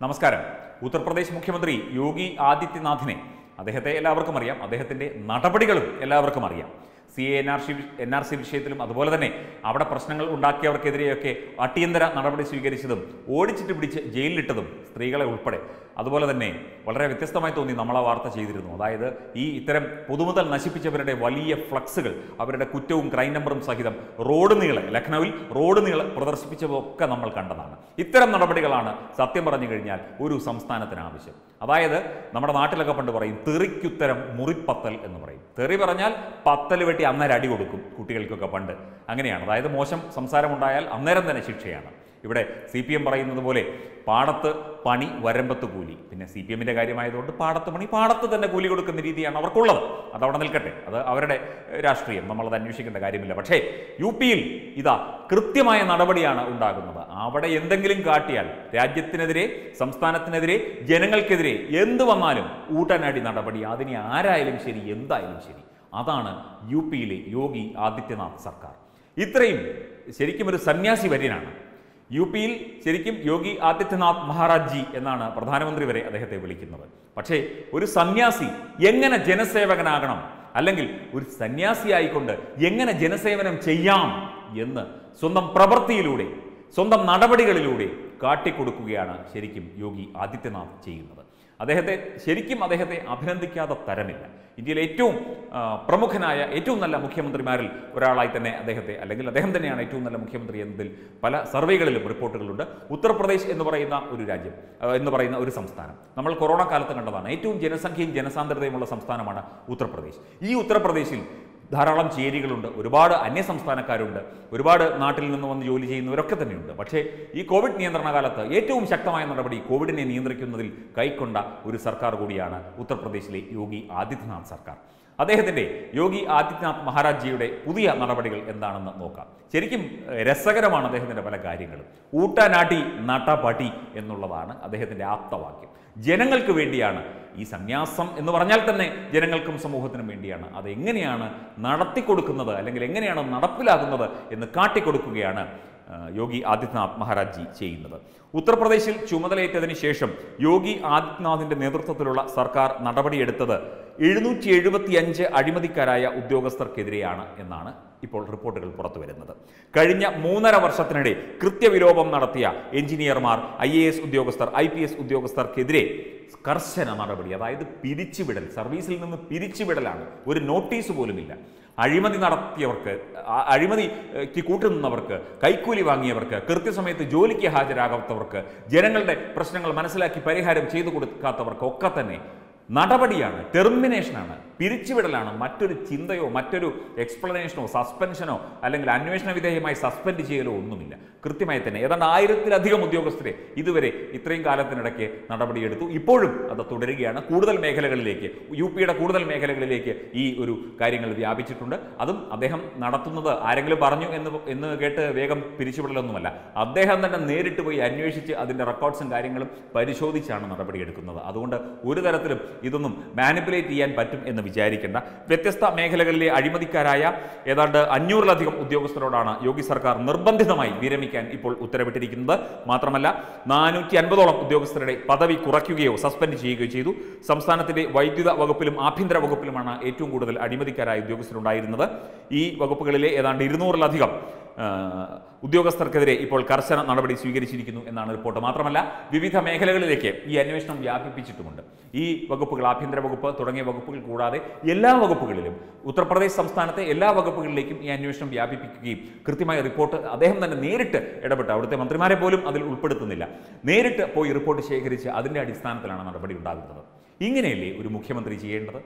നമസ്കാരം ഉത്തർപ്രദേശ് മുഖ്യമന്ത്രി യോഗി ആദിത്യനാഥിനെ അദ്ദേഹത്തെ എല്ലാവർക്കും അറിയാം അദ്ദേഹത്തിന്റെ നടപടികളും എല്ലാവർക്കും അറിയാം C A N R C N R C വിഷയത്തിലും അതുപോലെ തന്നെ അവിടെ പ്രശ്നങ്ങൾ ഉണ്ടാക്കിയവർക്കെതിരെയൊക്കെ അടിയന്തര നടപടി സ്വീകരിച്ചതും ഓടിച്ചിട്ട് പിടിച്ച് ജയിലിലിട്ടതും സ്ത്രീകളെ ഉൾപ്പെടെ അതുപോലെ തന്നെ വളരെ വ്യത്യസ്തമായി തോന്നി നമ്മൾ ആ വാർത്ത ചെയ്തിരുന്നു അതായത് ഈ ഇത്തരം പൊതുമുതൽ നശിപ്പിച്ചവരുടെ വലിയ ഫ്ലക്സുകൾ അവരുടെ കുറ്റവും ക്രൈം നമ്പറും സഹിതം റോഡ് നീളെ ലക്നൌവിൽ റോഡ് നീളെ പ്രദർശിപ്പിച്ചതൊക്കെ നമ്മൾ കണ്ടതാണ് ഇത്തരം നടപടികളാണ് സത്യം പറഞ്ഞു കഴിഞ്ഞാൽ ഒരു സംസ്ഥാനത്തിന് ആവശ്യം അതായത് നമ്മുടെ നാട്ടിലൊക്കെ പണ്ട് പറയും തെറിക്കുത്തരം മുറിപ്പത്തൽ എന്ന് പറയും തെറി പറഞ്ഞാൽ പത്തൽ വെട്ടി അന്നേരം അടി കൊടുക്കും കുട്ടികൾക്കൊക്കെ പണ്ട് അങ്ങനെയാണ് അതായത് മോശം സംസാരമുണ്ടായാൽ അന്നേരം തന്നെ ശിക്ഷയാണ് ഇവിടെ സി പി എം പറയുന്നത് പോലെ പാടത്ത് പണി വരമ്പത്ത് കൂലി പിന്നെ സി പി എമ്മിൻ്റെ കാര്യമായതുകൊണ്ട് പാടത്ത് പണി പാടത്ത് തന്നെ കൂലി കൊടുക്കുന്ന രീതിയാണ് അവർക്കുള്ളത് അതവിടെ നിൽക്കട്ടെ അത് അവരുടെ ഏഹ്, രാഷ്ട്രീയം നമ്മളത് അന്വേഷിക്കേണ്ട കാര്യമില്ല പക്ഷേ യു പിയിൽ ഇതാ കൃത്യമായ നടപടിയാണ് ഉണ്ടാകുന്നത് അവിടെ എന്തെങ്കിലും കാട്ടിയാൽ രാജ്യത്തിനെതിരെ സംസ്ഥാനത്തിനെതിരെ ജനങ്ങൾക്കെതിരെ എന്ത് വന്നാലും ഊട്ടനടി നടപടി അതിനെ ആരായാലും ശരി എന്തായാലും ശരി അതാണ് യു പിയിലെ യോഗി ആദിത്യനാഥ് സർക്കാർ ഇത്രയും ശരിക്കും ഒരു സന്യാസി വര്യനാണ് യു പിയിൽ ശരിക്കും യോഗി ആദിത്യനാഥ് മഹാരാജ് ജി എന്നാണ് പ്രധാനമന്ത്രി വരെ അദ്ദേഹത്തെ വിളിക്കുന്നത് പക്ഷേ ഒരു സന്യാസി എങ്ങനെ ജനസേവകനാകണം അല്ലെങ്കിൽ ഒരു സന്യാസിയായിക്കൊണ്ട് എങ്ങനെ ജനസേവനം ചെയ്യാം എന്ന് സ്വന്തം പ്രവൃത്തിയിലൂടെ സ്വന്തം നടപടികളിലൂടെ കാട്ടിക്കൊടുക്കുകയാണ് ശരിക്കും യോഗി ആദിത്യനാഥ് ചെയ്യുന്നത് അദ്ദേഹത്തെ ശരിക്കും അദ്ദേഹത്തെ അഭിനന്ദിക്കാതെ തരമില്ല ഇന്ത്യയിലെ ഏറ്റവും ആ, പ്രമുഖനായ ഏറ്റവും നല്ല മുഖ്യമന്ത്രിമാരിൽ ഒരാളായി തന്നെ അദ്ദേഹത്തെ അല്ലെങ്കിൽ അദ്ദേഹം തന്നെയാണ് ഏറ്റവും നല്ല മുഖ്യമന്ത്രി എന്നതിൽ പല സർവേകളിലും റിപ്പോർട്ടുകളുണ്ട് ഉത്തർപ്രദേശ് എന്ന് പറയുന്ന ഒരു രാജ്യം ആ, എന്ന് പറയുന്ന ഒരു സംസ്ഥാനം നമ്മൾ കൊറോണ കാലത്ത് കണ്ടതാണ് ഏറ്റവും ജനസംഖ്യയും ജനസാന്ദ്രതയുമുള്ള സംസ്ഥാനമാണ് ഉത്തർപ്രദേശ് ഈ ഉത്തർപ്രദേശിൽ ധാരാളം ചേരികളുണ്ട് ഒരുപാട് അന്യസംസ്ഥാനക്കാരുണ്ട് ഒരുപാട് നാട്ടിൽ നിന്ന് വന്ന് ജോലി ചെയ്യുന്നവരൊക്കെ തന്നെയുണ്ട് പക്ഷേ ഈ കോവിഡ് നിയന്ത്രണ കാലത്ത് ഏറ്റവും ശക്തമായ നടപടി കോവിഡിനെ നിയന്ത്രിക്കുന്നതിൽ കൈക്കൊണ്ട ഒരു സർക്കാർ കൂടിയാണ് ഉത്തർപ്രദേശിലെ യോഗി ആദിത്യനാഥ് സർക്കാർ അദ്ദേഹത്തിൻ്റെ യോഗി ആദിത്യനാഥ് മഹാരാജ്ജിയുടെ പുതിയ നടപടികൾ എന്താണെന്ന് നോക്കാം ശരിക്കും ഏഹ്, രസകരമാണ് അദ്ദേഹത്തിൻ്റെ പല കാര്യങ്ങളും ഊട്ടാനാട്ടി നട്ടപടി എന്നുള്ളതാണ് അദ്ദേഹത്തിൻ്റെ ആപ്തവാക്യം ജനങ്ങൾക്ക് വേണ്ടിയാണ് ഈ സന്യാസം എന്ന് പറഞ്ഞാൽ തന്നെ ജനങ്ങൾക്കും സമൂഹത്തിനും വേണ്ടിയാണ് അത് എങ്ങനെയാണ് നടത്തിക്കൊടുക്കുന്നത് അല്ലെങ്കിൽ എങ്ങനെയാണ് നടപ്പിലാകുന്നത് എന്ന് കാട്ടിക്കൊടുക്കുകയാണ് ആ, യോഗി ആദിത്യനാഥ് മഹാരാജ് ജി ചെയ്യുന്നത് ഉത്തർപ്രദേശിൽ ചുമതലയേറ്റതിന് ശേഷം യോഗി ആദിത്യനാഥിന്റെ നേതൃത്വത്തിലുള്ള സർക്കാർ നടപടിയെടുത്തത് എഴുന്നൂറ്റി എഴുപത്തി അഞ്ച് അഴിമതിക്കാരായ ഉദ്യോഗസ്ഥർക്കെതിരെയാണ് എന്നാണ് ഇപ്പോൾ റിപ്പോർട്ടുകൾ പുറത്തു വരുന്നത് കഴിഞ്ഞ മൂന്നര വർഷത്തിനിടെ കൃത്യവിലോപം നടത്തിയ എഞ്ചിനീയർമാർ ഐ എ എസ് ഉദ്യോഗസ്ഥർ ഐ പി എസ് ഉദ്യോഗസ്ഥർക്കെതിരെ കർശന നടപടി അതായത് പിരിച്ചുവിടൽ സർവീസിൽ നിന്ന് പിരിച്ചുവിടലാണ് ഒരു നോട്ടീസ് പോലുമില്ല അഴിമതി നടത്തിയവർക്ക് ആ- അഴിമതിക്ക് കൂട്ടുനിന്നവർക്ക് കൈക്കൂലി വാങ്ങിയവർക്ക് കൃത്യസമയത്ത് ജോലിക്ക് ഹാജരാകാത്തവർക്ക് ജനങ്ങളുടെ പ്രശ്നങ്ങൾ മനസ്സിലാക്കി പരിഹാരം ചെയ്തു കൊടുക്കാത്തവർക്ക് ഒക്കെ തന്നെ നടപടിയാണ് ടെർമിനേഷനാണ് പിരിച്ചുവിടലാണ് മറ്റൊരു ചിന്തയോ മറ്റൊരു എക്സ്പ്ലനേഷനോ സസ്പെൻഷനോ അല്ലെങ്കിൽ അന്വേഷണ വിധേയമായി സസ്പെൻഡ് ചെയ്യലോ ഒന്നുമില്ല കൃത്യമായി തന്നെ ഏതാണ്ട് ആയിരത്തിലധികം ഉദ്യോഗസ്ഥരെ ഇതുവരെ ഇത്രയും കാലത്തിനിടയ്ക്ക് നടപടിയെടുത്തു ഇപ്പോഴും അത് തുടരുകയാണ് കൂടുതൽ മേഖലകളിലേക്ക് യു പിയുടെ കൂടുതൽ മേഖലകളിലേക്ക് ഈ ഒരു കാര്യങ്ങൾ വ്യാപിച്ചിട്ടുണ്ട് അതും അദ്ദേഹം നടത്തുന്നത് ആരെങ്കിലും പറഞ്ഞു എന്ന് എന്ന് കേട്ട് വേഗം പിരിച്ചുവിടലൊന്നുമല്ല അദ്ദേഹം തന്നെ നേരിട്ട് പോയി അന്വേഷിച്ച് അതിൻ്റെ റെക്കോർഡ്സും കാര്യങ്ങളും പരിശോധിച്ചാണ് നടപടിയെടുക്കുന്നത് അതുകൊണ്ട് ഒരു തരത്തിലും ഇതൊന്നും മാനിപ്പുലേറ്റ് ചെയ്യാൻ പറ്റും എന്ന് വിചാരിക്കേണ്ട വ്യത്യസ്ത മേഖലകളിലെ അഴിമതിക്കാരായ ഏതാണ്ട് അഞ്ഞൂറിലധികം ഉദ്യോഗസ്ഥരോടാണ് യോഗി സർക്കാർ നിർബന്ധിതമായി വിരമിക്കാൻ ഇപ്പോൾ ഉത്തരവിട്ടിരിക്കുന്നത് മാത്രമല്ല നാനൂറ്റി അൻപതോളം ഉദ്യോഗസ്ഥരുടെ പദവി കുറയ്ക്കുകയോ സസ്പെൻഡ് ചെയ്യുകയോ ചെയ്തു സംസ്ഥാനത്തിന്റെ വൈദ്യുത വകുപ്പിലും ആഭ്യന്തര വകുപ്പിലുമാണ് ഏറ്റവും കൂടുതൽ അഴിമതിക്കാരായ ഉദ്യോഗസ്ഥരുണ്ടായിരുന്നത് ഈ വകുപ്പുകളിലെ ഏതാണ്ട് ഇരുന്നൂറിലധികം ആ, ഉദ്യോഗസ്ഥർക്കെതിരെ ഇപ്പോൾ കർശന നടപടി സ്വീകരിച്ചിരിക്കുന്നു എന്നാണ് റിപ്പോർട്ട് മാത്രമല്ല വിവിധ മേഖലകളിലേക്ക് ഈ അന്വേഷണം വ്യാപിപ്പിച്ചിട്ടുമുണ്ട് ഈ വകുപ്പുകൾ ആഭ്യന്തര വകുപ്പ് തുടങ്ങിയ വകുപ്പുകൾ കൂടാതെ എല്ലാ വകുപ്പുകളിലും ഉത്തർപ്രദേശ് സംസ്ഥാനത്തെ എല്ലാ വകുപ്പുകളിലേക്കും ഈ അന്വേഷണം വ്യാപിപ്പിക്കുകയും കൃത്യമായ റിപ്പോർട്ട് അദ്ദേഹം തന്നെ നേരിട്ട് ഇടപെട്ട് അവിടുത്തെ മന്ത്രിമാരെ പോലും അതിൽ ഉൾപ്പെടുത്തുന്നില്ല നേരിട്ട് പോയി റിപ്പോർട്ട് ശേഖരിച്ച് അതിൻ്റെ അടിസ്ഥാനത്തിലാണ് നടപടി ഉണ്ടാകുന്നത് ഇങ്ങനെയല്ലേ ഒരു മുഖ്യമന്ത്രി ചെയ്യേണ്ടത്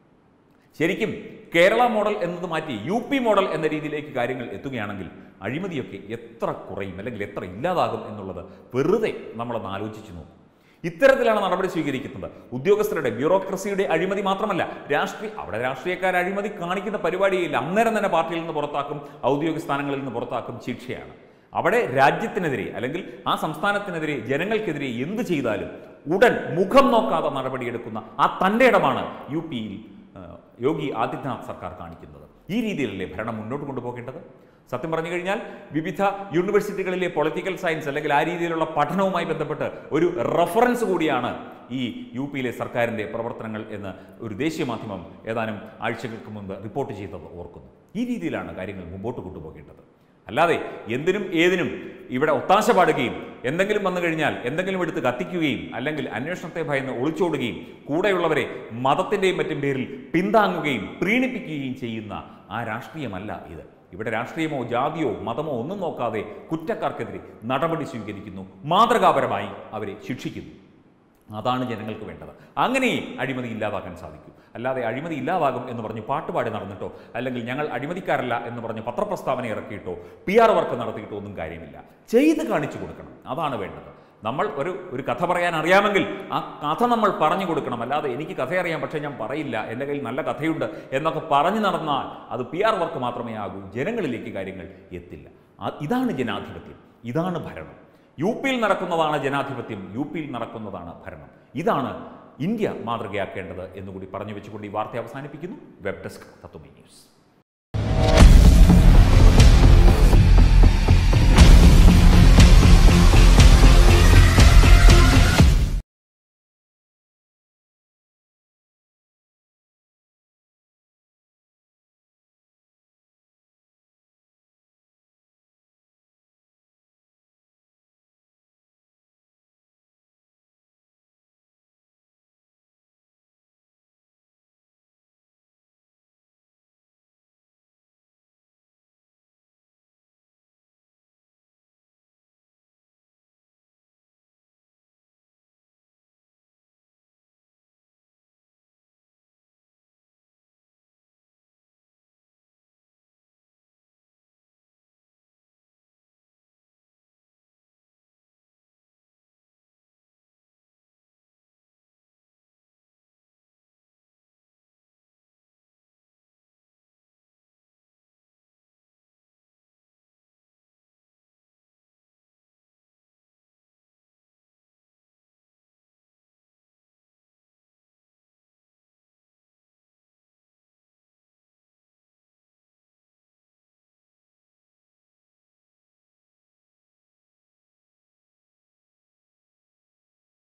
ശരിക്കും കേരള മോഡൽ എന്നത് മാറ്റി യു പി മോഡൽ എന്ന രീതിയിലേക്ക് കാര്യങ്ങൾ എത്തുകയാണെങ്കിൽ അഴിമതിയൊക്കെ എത്ര കുറയും അല്ലെങ്കിൽ എത്ര ഇല്ലാതാകും എന്നുള്ളത് വെറുതെ നമ്മളൊന്ന് ആലോചിച്ചു നോക്കും ഇത്തരത്തിലാണ് നടപടി സ്വീകരിക്കുന്നത് ഉദ്യോഗസ്ഥരുടെ ബ്യൂറോക്രസിയുടെ അഴിമതി മാത്രമല്ല രാഷ്ട്രീയ അവിടെ രാഷ്ട്രീയക്കാർ അഴിമതി കാണിക്കുന്ന പരിപാടിയില്ല അന്നേരം തന്നെ പാർട്ടിയിൽ നിന്ന് പുറത്താക്കും ഔദ്യോഗിക സ്ഥാനങ്ങളിൽ നിന്ന് പുറത്താക്കും ശിക്ഷയാണ് അവിടെ രാജ്യത്തിനെതിരെ അല്ലെങ്കിൽ ആ സംസ്ഥാനത്തിനെതിരെ ജനങ്ങൾക്കെതിരെ എന്ത് ചെയ്താലും ഉടൻ മുഖം നോക്കാതെ നടപടിയെടുക്കുന്ന ആ തൻ്റെ ഇടമാണ് യു പിയിൽ യോഗി ആദിത്യനാഥ് സർക്കാർ കാണിക്കുന്നത് ഈ രീതിയിലല്ലേ ഭരണം മുന്നോട്ട് കൊണ്ടുപോകേണ്ടത് സത്യം പറഞ്ഞു കഴിഞ്ഞാൽ വിവിധ യൂണിവേഴ്സിറ്റികളിലെ പൊളിറ്റിക്കൽ സയൻസ് അല്ലെങ്കിൽ ആ രീതിയിലുള്ള പഠനവുമായി ബന്ധപ്പെട്ട് ഒരു റഫറൻസ് കൂടിയാണ് ഈ യു പിയിലെ സർക്കാരിൻ്റെ പ്രവർത്തനങ്ങൾ എന്ന് ഒരു ദേശീയ മാധ്യമം ഏതാനും ആഴ്ചകൾക്ക് മുമ്പ് റിപ്പോർട്ട് ചെയ്തത് ഓർക്കുന്നു ഈ രീതിയിലാണ് കാര്യങ്ങൾ മുമ്പോട്ട് കൊണ്ടുപോകേണ്ടത് അല്ലാതെ എന്തിനും ഏതിനും ഇവിടെ ഒത്താശ പാടുകയും എന്തെങ്കിലും വന്നു കഴിഞ്ഞാൽ എന്തെങ്കിലും എടുത്ത് കത്തിക്കുകയും അല്ലെങ്കിൽ അന്വേഷണത്തെ ഭയന്ന് ഒളിച്ചോടുകയും കൂടെയുള്ളവരെ മതത്തിൻ്റെയും മറ്റും പേരിൽ പിന്താങ്ങുകയും പ്രീണിപ്പിക്കുകയും ചെയ്യുന്ന ആ രാഷ്ട്രീയമല്ല ഇത് ഇവിടെ രാഷ്ട്രീയമോ ജാതിയോ മതമോ ഒന്നും നോക്കാതെ കുറ്റക്കാർക്കെതിരെ നടപടി സ്വീകരിക്കുന്നു മാതൃകാപരമായി അവരെ ശിക്ഷിക്കുന്നു അതാണ് ജനങ്ങൾക്ക് വേണ്ടത് അങ്ങനെ അഴിമതി ഇല്ലാതാക്കാൻ സാധിക്കും അല്ലാതെ അഴിമതി ഇല്ലാതാകും എന്ന് പറഞ്ഞ് പാട്ടുപാടി നടന്നിട്ടോ അല്ലെങ്കിൽ ഞങ്ങൾ അഴിമതിക്കാരല്ല എന്ന് പറഞ്ഞ് പത്രപ്രസ്താവന ഇറക്കിയിട്ടോ പി ആർ വർക്ക് നടത്തിയിട്ടോ ഒന്നും കാര്യമില്ല ചെയ്ത് കാണിച്ചു കൊടുക്കണം അതാണ് വേണ്ടത് നമ്മൾ ഒരു ഒരു കഥ പറയാൻ അറിയാമെങ്കിൽ ആ കഥ നമ്മൾ പറഞ്ഞു കൊടുക്കണം അല്ലാതെ എനിക്ക് കഥ അറിയാം പക്ഷേ ഞാൻ പറയില്ല എൻ്റെ കയ്യിൽ നല്ല കഥയുണ്ട് എന്നൊക്കെ പറഞ്ഞു നടന്നാൽ അത് പി ആർ വർക്ക് മാത്രമേ ആകൂ ജനങ്ങളിലേക്ക് കാര്യങ്ങൾ എത്തില്ല ആ- ഇതാണ് ജനാധിപത്യം ഇതാണ് ഭരണം യു പിയിൽ നടക്കുന്നതാണ് ജനാധിപത്യം യു പിയിൽ നടക്കുന്നതാണ് ഭരണം ഇതാണ് ഇന്ത്യ മാതൃകയാക്കേണ്ടത് എന്നുകൂടി പറഞ്ഞു വെച്ചുകൊണ്ട് ഈ വാർത്ത അവസാനിപ്പിക്കുന്നു വെബ് ഡെസ്ക് തത്വമി ന്യൂസ്